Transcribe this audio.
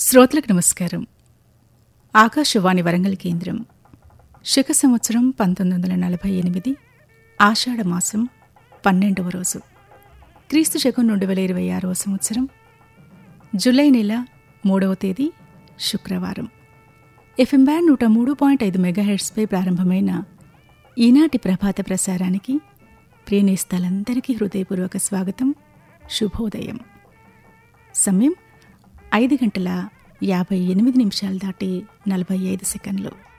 శ్రోతలకు నమస్కారం ఆకాశవాణి వరంగల్ కేంద్రం శక సంవత్సరం పంతొమ్మిది వందల నలభై ఎనిమిది ఆషాఢ మాసం పన్నెండవ రోజు క్రీస్తు శకం రెండు వేల ఇరవై ఆరవ సంవత్సరం జూలై నెల మూడవ తేదీ శుక్రవారం ఎఫ్ఎం బ్యాండ్ నూట మూడు పాయింట్ ఐదు మెగాహెడ్స్పై ప్రారంభమైన ఈనాటి ప్రభాత ప్రసారానికి ప్రియనేస్తాలందరికీ హృదయపూర్వక స్వాగతం శుభోదయం సమయం ఐదు గంటల యాభై ఎనిమిది నిమిషాలు దాటి నలభై ఐదు సెకండ్లు